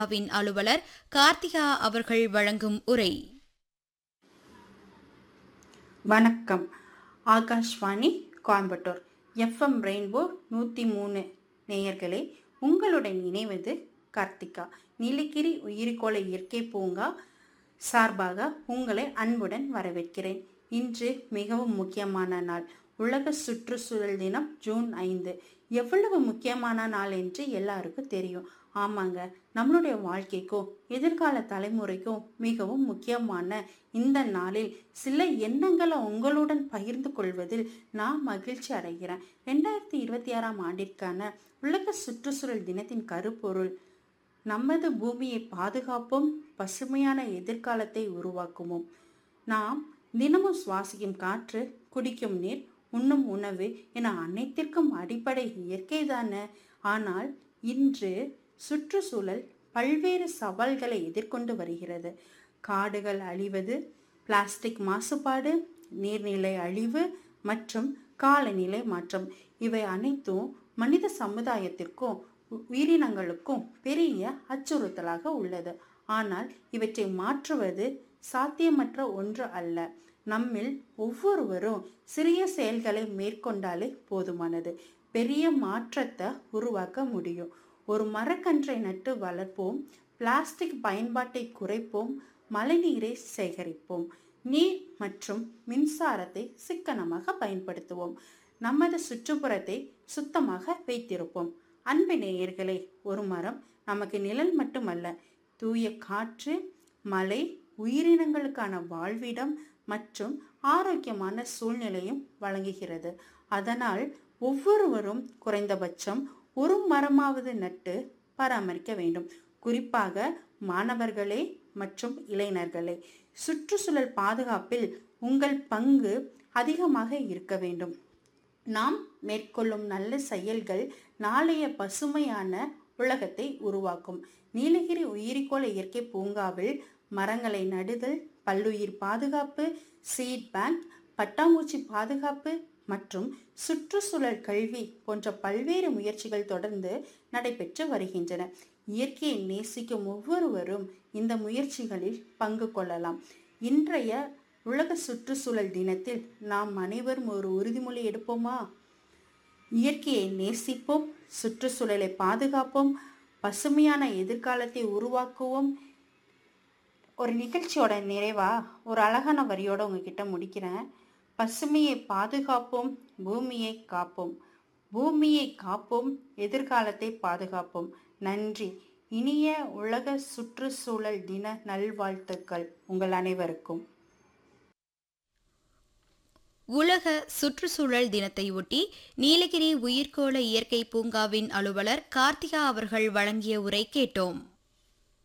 win அலுவலர் கார்த்திகா அவர்கள் வழங்கும் உரை வணக்கம் ஆகாஷ்வாணி கோயம்புத்தூர் எஃப்எம் ரெயின்போ நூற்றி மூணு நேயர்களே உங்களுடன் இணைவது கார்த்திகா நீலகிரி உயிரிக்கோள இயற்கை பூங்கா சார்பாக உங்களை அன்புடன் வரவேற்கிறேன் இன்று மிகவும் முக்கியமான நாள் உலக சுற்றுச்சூழல் தினம் ஜூன் ஐந்து எவ்வளவு முக்கியமான நாள் என்று எல்லாருக்கும் தெரியும் ஆமாங்க நம்மளுடைய வாழ்க்கைக்கும் எதிர்கால தலைமுறைக்கும் மிகவும் முக்கியமான இந்த நாளில் சில எண்ணங்களை உங்களுடன் பகிர்ந்து கொள்வதில் நான் மகிழ்ச்சி அடைகிறேன் ரெண்டாயிரத்தி இருபத்தி ஆறாம் ஆண்டிற்கான உலக சுற்றுச்சூழல் தினத்தின் கருப்பொருள் நமது பூமியை பாதுகாப்போம் பசுமையான எதிர்காலத்தை உருவாக்குவோம் நாம் தினமும் சுவாசிக்கும் காற்று குடிக்கும் நீர் உண்ணும் உணவு என அனைத்திற்கும் அடிப்படை இயற்கை தானே ஆனால் இன்று சுற்றுச்சூழல் பல்வேறு சவால்களை எதிர்கொண்டு வருகிறது காடுகள் அழிவது பிளாஸ்டிக் மாசுபாடு நீர்நிலை அழிவு மற்றும் காலநிலை மாற்றம் இவை அனைத்தும் மனித சமுதாயத்திற்கும் உயிரினங்களுக்கும் பெரிய அச்சுறுத்தலாக உள்ளது ஆனால் இவற்றை மாற்றுவது சாத்தியமற்ற ஒன்று அல்ல நம்மில் ஒவ்வொருவரும் சிறிய செயல்களை மேற்கொண்டாலே போதுமானது பெரிய மாற்றத்தை உருவாக்க முடியும் ஒரு மரக்கன்றை நட்டு வளர்ப்போம் பிளாஸ்டிக் பயன்பாட்டை குறைப்போம் மழைநீரை சேகரிப்போம் நீர் மற்றும் மின்சாரத்தை சிக்கனமாக பயன்படுத்துவோம் நமது சுற்றுப்புறத்தை சுத்தமாக வைத்திருப்போம் அன்பு நேயர்களே ஒரு மரம் நமக்கு நிழல் மட்டுமல்ல தூய காற்று மழை உயிரினங்களுக்கான வாழ்விடம் மற்றும் ஆரோக்கியமான சூழ்நிலையும் வழங்குகிறது அதனால் ஒவ்வொருவரும் குறைந்தபட்சம் ஒரு மரமாவது நட்டு பராமரிக்க வேண்டும் குறிப்பாக மாணவர்களே மற்றும் இளைஞர்களே சுற்றுச்சூழல் பாதுகாப்பில் உங்கள் பங்கு அதிகமாக இருக்க வேண்டும் நாம் மேற்கொள்ளும் நல்ல செயல்கள் நாளைய பசுமையான உலகத்தை உருவாக்கும் நீலகிரி உயிரிக்கோள இயற்கை பூங்காவில் மரங்களை நடுதல் பல்லுயிர் பாதுகாப்பு சீட் பேங்க் பட்டாம்பூச்சி பாதுகாப்பு மற்றும் சுற்றுச்சூழல் கல்வி போன்ற பல்வேறு முயற்சிகள் தொடர்ந்து நடைபெற்று வருகின்றன இயற்கையை நேசிக்கும் ஒவ்வொருவரும் இந்த முயற்சிகளில் பங்கு கொள்ளலாம் இன்றைய உலக சுற்றுச்சூழல் தினத்தில் நாம் அனைவரும் ஒரு உறுதிமொழி எடுப்போமா இயற்கையை நேசிப்போம் சுற்றுச்சூழலை பாதுகாப்போம் பசுமையான எதிர்காலத்தை உருவாக்குவோம் ஒரு நிகழ்ச்சியோட நிறைவா ஒரு அழகான வரியோட உங்ககிட்ட முடிக்கிறேன் பசுமையை பாதுகாப்போம் பூமியை காப்போம் பூமியை காப்போம் எதிர்காலத்தை பாதுகாப்போம் நன்றி இனிய உலக சுற்றுச்சூழல் தின நல்வாழ்த்துக்கள் உங்கள் அனைவருக்கும் உலக சுற்றுச்சூழல் தினத்தை ஒட்டி நீலகிரி உயிர்கோள இயற்கை பூங்காவின் அலுவலர் கார்த்திகா அவர்கள் வழங்கிய உரை கேட்டோம்